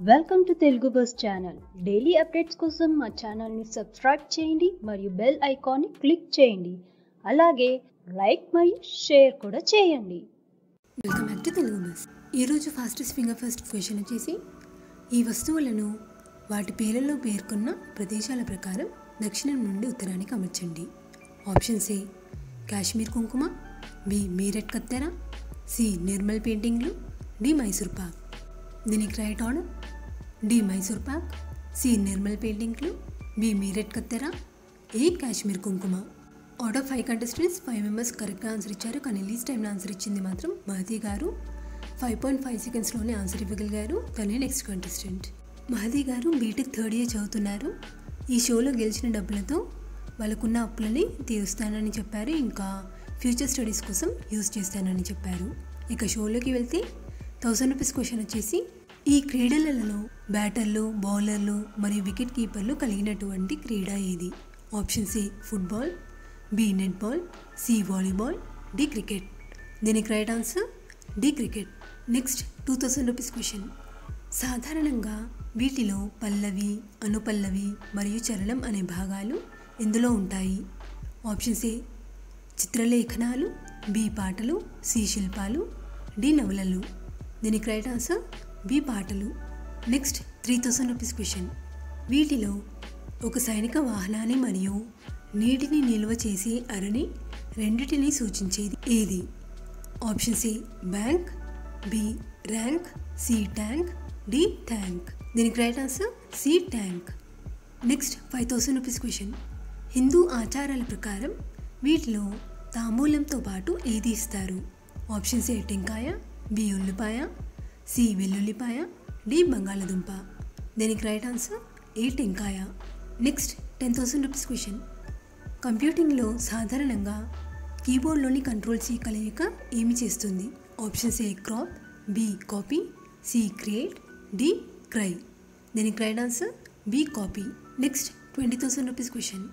welcome to Telugu bus channel daily updates కోసం మా ఛానల్ని సబ్స్క్రైబ్ చేయండి మరియు బెల్ ఐకాన్ని క్లిక్ చేయండి అలాగే లైక్ మరియు షేర్ కూడా చేయండి welcome back to Telugu bus ఈరోజు ఫాస్టెస్ట్ ఫింగర్ ఫస్ట్ క్వశ్చన్ వచ్చేసి ఈ వస్తువులను వాటి పేర్లలో పేర్కొన్న ప్రదేశాల ప్రకారం దక్షిణం నుండి ఉత్తరానికి అమర్చండి ఆప్షన్స్ ఏ కాశ్మీర్ కుంకుమ బి మీరట్ కత్తెర సి నిర్మల్ పెయింటింగ్లు డి మైసూర్ పాక్ దీనికి right order D Mysore pak C Nirmal పెయింటింగ్లు బి మీరట్ కత్తెర ఏ కాశ్మీర్ కుంకుమ out of five contestants five members కరెక్ట్గా ఆన్సర్ ఇచ్చారు కానీ లీస్ట్ టైంలో ఆన్సర్ ఇచ్చింది మాత్రం మహదీ గారు ఫైవ్ పాయింట్ ఫైవ్ సెకండ్స్లోనే ఆన్సర్ ఇవ్వగలిగారు తనే నెక్స్ట్ కంటెస్టెంట్ మహదీ గారు బీటెక్ థర్డ్ ఇయర్ చదువుతున్నారు ఈ షోలో గెలిచిన డబ్బులతో వాళ్ళకున్న అప్పులని తీరుస్తానని చెప్పారు ఇంకా ఫ్యూచర్ స్టడీస్ కోసం యూజ్ చేస్తానని చెప్పారు ఇక షోలోకి వెళ్తే థౌసండ్ రూపీస్ క్వశ్చన్ వచ్చేసి ఈ క్రీడలలో బ్యాటర్లు బౌలర్లు మరియు వికెట్ కీపర్లు కలిగినటువంటి క్రీడ ఏది option C football B netball C volleyball D cricket దీనికి right answer D cricket next two thousand rupees question సాధారణంగా వీటిలో పల్లవి అనుపల్లవి మరియు చరణం అనే భాగాలు ఎందులో ఉంటాయి ఆప్షన్ ఏ చిత్రలేఖనాలు బి పాటలు సి శిల్పాలు డి నవలలు దీనికి రైట్ ఆన్సర్ బి పాటలు next three thousand rupees question వీటిలో ఒక సైనిక వాహనాన్ని మరియు నీటిని నిల్వ చేసే అరని రెండిటిని సూచించేది ఏది option C bank B rank C tank D tank దీనికి right answer C tank next five thousand rupees question Hindu ఆచారాల ప్రకారం వీటిలో తాంబూలంతో పాటు ఏది ఇస్తారు ఆప్షన్స్ ఏ టెంకాయ బి ఉల్లిపాయ సి వెల్లుల్లిపాయ డి బంగాళదుంప దీనికి రైట్ ఆన్సర్ ఏ టెంకాయ next ten thousand rupees question కంప్యూటింగ్లో సాధారణంగా కీబోర్డ్లోని కంట్రోల్ సి కలయిక ఏమి చేస్తుంది options A crop B copy C create D cry దీనికి right answer B copy next twenty thousand rupees question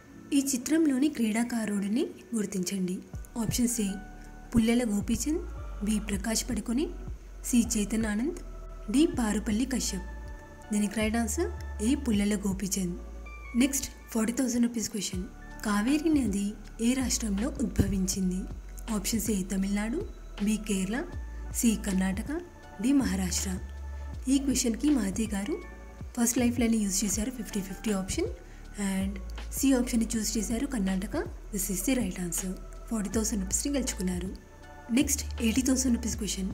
ఈ చిత్రంలోని క్రీడాకారుడిని గుర్తించండి options A Pullela Gopichand B Prakash Padukone C Chetan Anand D Parupalli Kashyap దీనికి right answer A Pullela Gopichand next forty thousand rupees question Kaveri నది ఏ రాష్ట్రంలో ఉద్భవించింది options A Tamil Nadu B Kerala C Karnataka D Maharashtra ఈ క్వశ్చన్కి మహతి గారు ఫస్ట్ లైఫ్ లైన్ యూజ్ చేశారు fifty fifty option and C ఆప్షన్ని చూస్ చేశారు Karnataka this is the right answer forty thousand రూపీస్ని గెలుచుకున్నారు next eighty thousand rupees question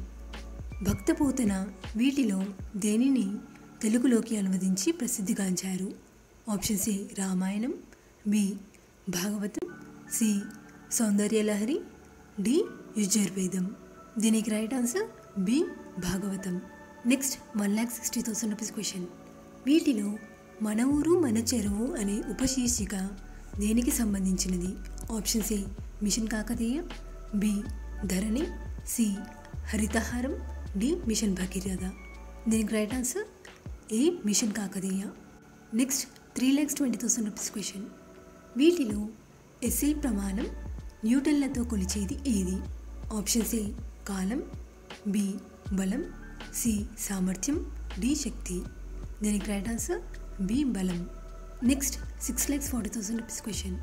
Bhakta Potana వీటిలో దేనిని తెలుగులోకి అనువదించి ప్రసిద్ధిగాంచారు options A Ramayanam B Bhagavatam C Soundarya Lahari D Yajurvedam దీనికి right answer B Bhagavatam next one lakh sixty thousand rupees question వీటిలో మన ఊరు మన చెరువు అనే ఉపశీర్షిక దేనికి సంబంధించినది options A mission Kakatiya B Dharani C Haritha Haram D mission Bhagiratha దీనికి right answer A mission Kakatiya next three lakhs twenty thousand rupees question వీటిలో ఎస్ఐ ప్రమాణం న్యూటన్లతో కొలిచేది ఏది ఆప్షన్స్ ఏ కాలం బి బలం సి సామర్థ్యం డి శక్తి దీనికి రైట్ ఆన్సర్ బి బలం next six lakhs forty thousand rupees question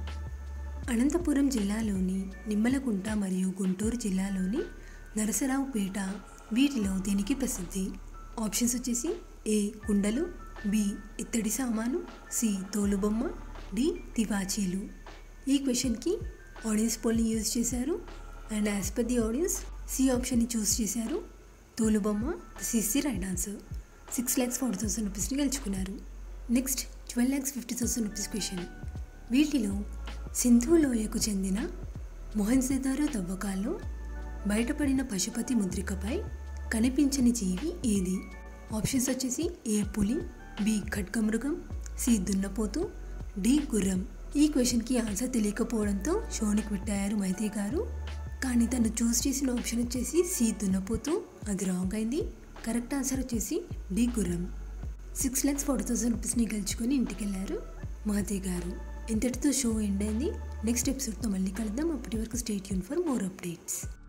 Anantapuram జిల్లాలోని నిమ్మలకుంట మరియు గుంటూరు జిల్లాలోని నరసరావుపేట వీటిలో దీనికి ప్రసిద్ధి ఆప్షన్స్ వచ్చేసి ఏ కుండలు బి ఇత్తడి సామాను సి తోలుబొమ్మ డి తివాచీలు ఈ క్వశ్చన్కి ఆడియన్స్ పోల్ని యూజ్ చేశారు and as per the audience C ఆప్షన్ని చూస్ చేశారు తోలుబొమ్మ this is the right answer six lakhs four thousand రూపీస్ని గెలుచుకున్నారు next twelve lakhs fifty thousand rupees question వీటిలో సింధు లోయకు చెందిన మొహన్సెదారో తవ్వకాల్లో బయటపడిన పశుపతి ముద్రికపై కనిపించని జీవి ఏది ఆప్షన్స్ వచ్చేసి ఏ పులి బి ఖడ్గమృగం సి దున్నపోతు డి గుర్రం ఈ క్వశ్చన్కి ఆన్సర్ తెలియకపోవడంతో షోని పెట్టారు మైతే గారు కానీ తను చూస్ చేసిన ఆప్షన్ వచ్చేసి సి దున్నపోతు అది రాంగ్ అయింది కరెక్ట్ ఆన్సర్ వచ్చేసి డి గుర్రం సిక్స్ ల్యాక్స్ ఫార్టీ థౌసండ్ రూపీస్ని గెలుచుకొని ఇంటికి వెళ్ళారు మహతి గారు ఇంతటితో షో ఎండ్ అయింది నెక్స్ట్ ఎపిసోడ్తో మళ్ళీ కలుద్దాం అప్పటి వరకు స్టేట్ యూన్ ఫర్ మోర్ అప్డేట్స్